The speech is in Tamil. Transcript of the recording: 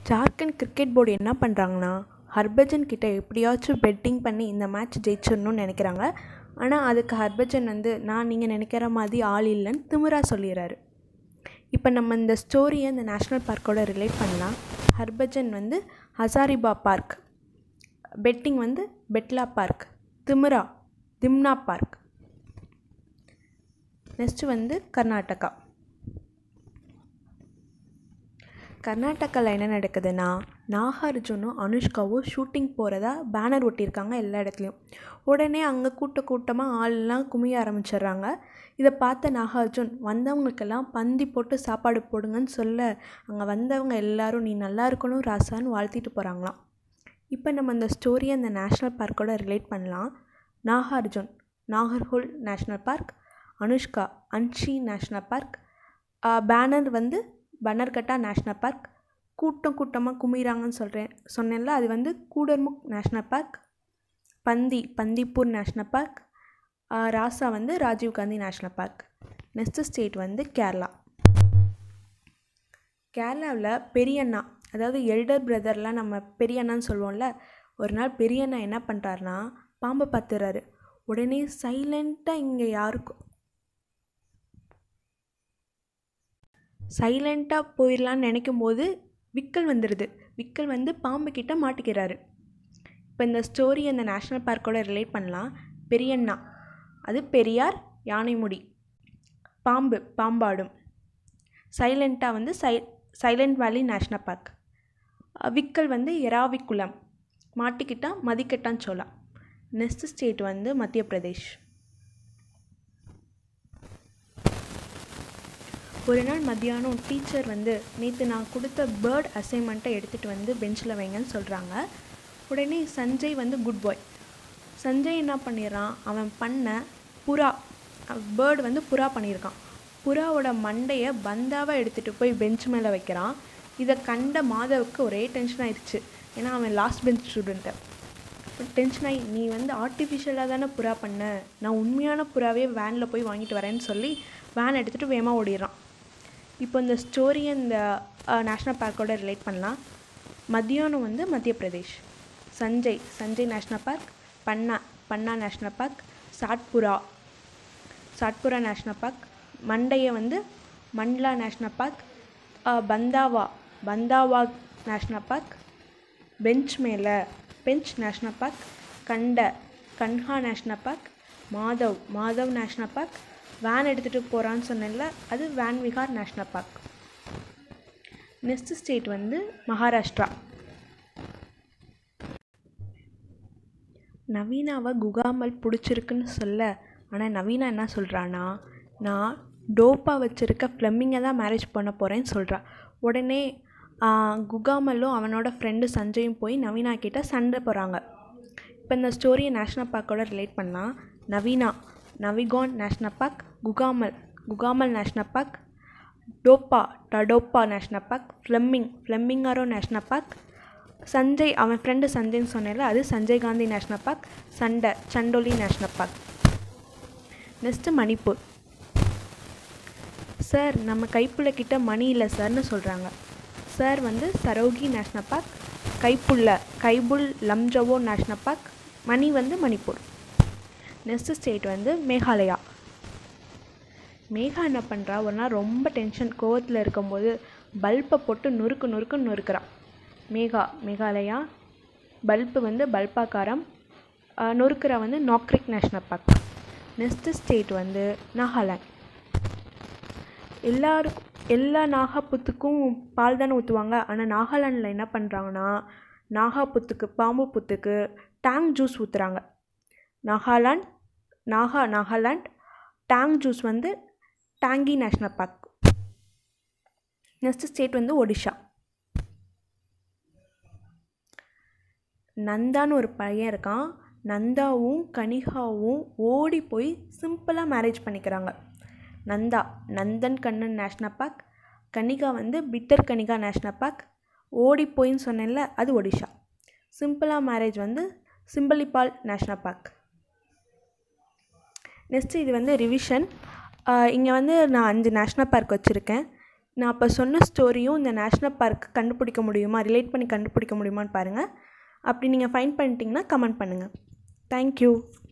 ஜார்க்கண்ட் கிரிக்கெட் போர்டு என்ன பண்ணுறாங்கன்னா ஹர்பஜன் கிட்ட எப்படியாச்சும் பெட்டிங் பண்ணி இந்த மேட்ச் ஜெயிச்சிடணும்னு நினைக்கிறாங்க ஆனால் அதுக்கு ஹர்பஜன் வந்து நான் நீங்கள் நினைக்கிற மாதிரி ஆள் இல்லைன்னு திமிரா சொல்லிடுறாரு இப்போ நம்ம இந்த ஸ்டோரியை இந்த நேஷ்னல் பார்க்கோட ரிலேட் பண்ணலாம் ஹர்பஜன் வந்து ஹசாரிபா பார்க் பெட்டிங் வந்து பெட்லா பார்க் திமிரா திம்னா பார்க் நெக்ஸ்ட்டு வந்து கர்நாடகா கர்நாடகாவில் என்ன நடக்குதுன்னா நாகார்ஜுனும் அனுஷ்காவும் ஷூட்டிங் போகிறதா பேனர் ஒட்டியிருக்காங்க எல்லா இடத்துலையும் உடனே அங்கே கூட்ட கூட்டமாக ஆள்லாம் குமிய ஆரம்பிச்சிடுறாங்க இதை பார்த்த நாகார்ஜுன் வந்தவங்களுக்கெல்லாம் பந்தி போட்டு சாப்பாடு போடுங்கன்னு சொல்ல அங்கே வந்தவங்க எல்லாரும் நீ நல்லா இருக்கணும் ராசான்னு வாழ்த்திட்டு போகிறாங்களாம் இப்போ நம்ம இந்த ஸ்டோரியை அந்த நேஷ்னல் பார்க்கோட ரிலேட் பண்ணலாம் Nagarjun Nagarhole national park Anushka Anshi national park banner வந்து பனர்கட்டா நேஷ்னல் பார்க் கூட்டம் கூட்டமாக குமிறாங்கன்னு சொல்கிறேன் சொன்னேன்ல அது வந்து கூடர்முக் நேஷ்னல் பார்க் பந்தி பந்திப்பூர் நேஷ்னல் பார்க் ராசா வந்து Rajiv Gandhi national park next state வந்து கேரளா கேரளாவில் பெரியண்ணா அதாவது எல்டர் பிரதர்லாம் நம்ம பெரியண்ணான்னு சொல்லுவோம்ல ஒரு நாள் பெரியண்ணா என்ன பண்ணுறாருனா பாம்பை பார்த்துறாரு உடனே சைலண்ட்டாக இங்கே யாருக்கும் சைலண்ட்டாக போயிடலான்னு நினைக்கும் போது விக்கல் வந்துடுது விக்கல் வந்து பாம்பு கிட்ட மாட்டிக்கிறாரு இப்போ இந்த ஸ்டோரி அந்த நேஷ்னல் பார்க்கோட ரிலேட் பண்ணலாம் பெரியண்ணா அது பெரியார் யானைமுடி பாம்பு பாம்பாடும் சைலண்ட்டாக வந்து சை சைலண்ட் வேலி நேஷ்னல் பார்க் விக்கல் வந்து எராவிக்குளம் மாட்டிக்கிட்டா மதிக்கட்டான்னு சொல்லலாம் நெக்ஸ்ட் ஸ்டேட் வந்து மத்திய பிரதேஷ் ஒரு நாள் மத்தியானம் டீச்சர் வந்து நேற்று நான் கொடுத்த பேர்ட் அசைன்மெண்ட்டை எடுத்துகிட்டு வந்து பெஞ்சில் வைங்கன்னு சொல்கிறாங்க உடனே சஞ்சய் வந்து குட் பாய் சஞ்சய் என்ன பண்ணிடுறான் அவன் பண்ண புறா பேர்டு வந்து புறா பண்ணியிருக்கான் புறாவோட மண்டையை பந்தாவாக எடுத்துகிட்டு போய் பெஞ்ச் மேலே வைக்கிறான் இதை கண்ட மாதவுக்கு ஒரே டென்ஷன் ஆயிடுச்சு ஏன்னா அவன் லாஸ்ட் பெஞ்ச் ஸ்டூடெண்ட்டு டென்ஷன் ஆகி நீ வந்து ஆர்டிஃபிஷியலாக தானே புறா பண்ண நான் உண்மையான புறாவே வேனில் போய் வாங்கிட்டு வரேன்னு சொல்லி வேன் எடுத்துகிட்டு வேகமாக ஓடிடுறான் இப்போ இந்த ஸ்டோரியை இந்த நேஷ்னல் பார்க்கோட ரிலேட் பண்ணலாம் மத்தியானம் வந்து Madhya Pradesh Sanjay Sanjay national park Panna Panna national park Satpura Satpura national park மண்டையை வந்து Mandla national park Bandhavgarh Bandhavgarh national park Pench மேலே பெஞ்ச் நேஷ்னல் பார்க் கண்ட Kanha national park Madhav Madhav national park van எடுத்துகிட்டு போகிறான்னு சொன்னேன்ல அது Van Vihar national park next state வந்து மகாராஷ்டிரா நவீனாவை குகாமல் பிடிச்சிருக்குன்னு சொல்ல ஆனால் நவீனா என்ன சொல்கிறான்னா நான் டோப்பா வச்சுருக்க ஃப்ளெம்மிங்கை தான் மேரேஜ் பண்ண போகிறேன்னு சொல்கிறா உடனே குகாமலும் அவனோட ஃப்ரெண்டு சஞ்சயும் போய் நவீனா கிட்ட சண்டை போகிறாங்க இப்போ இந்த ஸ்டோரியை நேஷ்னல் பார்க்கோட ரிலேட் பண்ணலாம் நவீனா Navegaon national park Gugamal Gugamal national park டோப்பா டடோப்பா நேஷ்னல் பார்க் ஃப்ளெம்மிங் ஃப்ளெம்மிங்காரோ நேஷ்னல் பார்க் சஞ்சய் அவன் ஃப்ரெண்டு சஞ்சய்னு சொன்னேன்ல அது சஞ்சய் காந்தி நேஷ்னல் பார்க் சண்டை Chandoli national park next Manipur sir நம்ம கைப்புள்ள கிட்ட மணி இல்லை சார்னு சொல்கிறாங்க சார் வந்து சரோகி நேஷ்னல் பார்க் கைப்புள்ள கைபுல் லம்ஜவோ நேஷ்னல் பார்க் மணி வந்து மணிப்பூர் நெக்ஸ்ட் ஸ்டேட் வந்து மேகாலயா மேகா என்ன பண்ணுறா ஒரு நாள் ரொம்ப டென்ஷன் கோவத்தில் இருக்கும்போது பல்பை போட்டு நொறுக்கு நொறுக்குன்னு நொறுக்கிறான் மேகா மேகாலயா பல்பு வந்து பல்பாக்காரம் நொறுக்கிற வந்து Nokrek national park next state வந்து நாகாலாண்ட் எல்லாருக்கும் எல்லா நாகாப்புத்துக்கும் பால் தானே ஊற்றுவாங்க ஆனால் நாகாலாண்டில் என்ன பண்ணுறாங்கன்னா நாகாப்புத்துக்கு பாம்பு புத்துக்கு டேங் ஜூஸ் ஊற்றுறாங்க நாகாலாண்ட் நாகா நாகாலாண்ட் டேங் ஜூஸ் வந்து Ntangki national park next state வந்து ஒடிஷா நந்தான்னு ஒரு பையன் இருக்கான் நந்தாவும் கனிகாவும் ஓடி போய் சிம்பிளாக மேரேஜ் பண்ணிக்கிறாங்க நந்தா நந்தன் கண்ணன் நேஷ்னல் பார்க் கனிகா வந்து பிட்டர் கனிகா நேஷ்னல் பார்க் ஓடி போயின்னு சொன்னேன்ல அது ஒடிஷா சிம்பிளாக மேரேஜ் வந்து சிம்பலிபால் நேஷ்னல் பார்க் நெக்ஸ்ட்டு இது வந்து ரிவிஷன் இங்கே வந்து நான் அஞ்சு நேஷ்னல் பார்க் வச்சுருக்கேன் நான் அப்போ சொன்ன ஸ்டோரியும் இந்த நேஷ்னல் பார்க் கண்டுபிடிக்க முடியுமா ரிலேட் பண்ணி கண்டுபிடிக்க முடியுமான்னு பாருங்கள் அப்படி நீங்கள் ஃபைன் பண்ணிட்டீங்கன்னா கமெண்ட் பண்ணுங்கள் தேங்க்யூ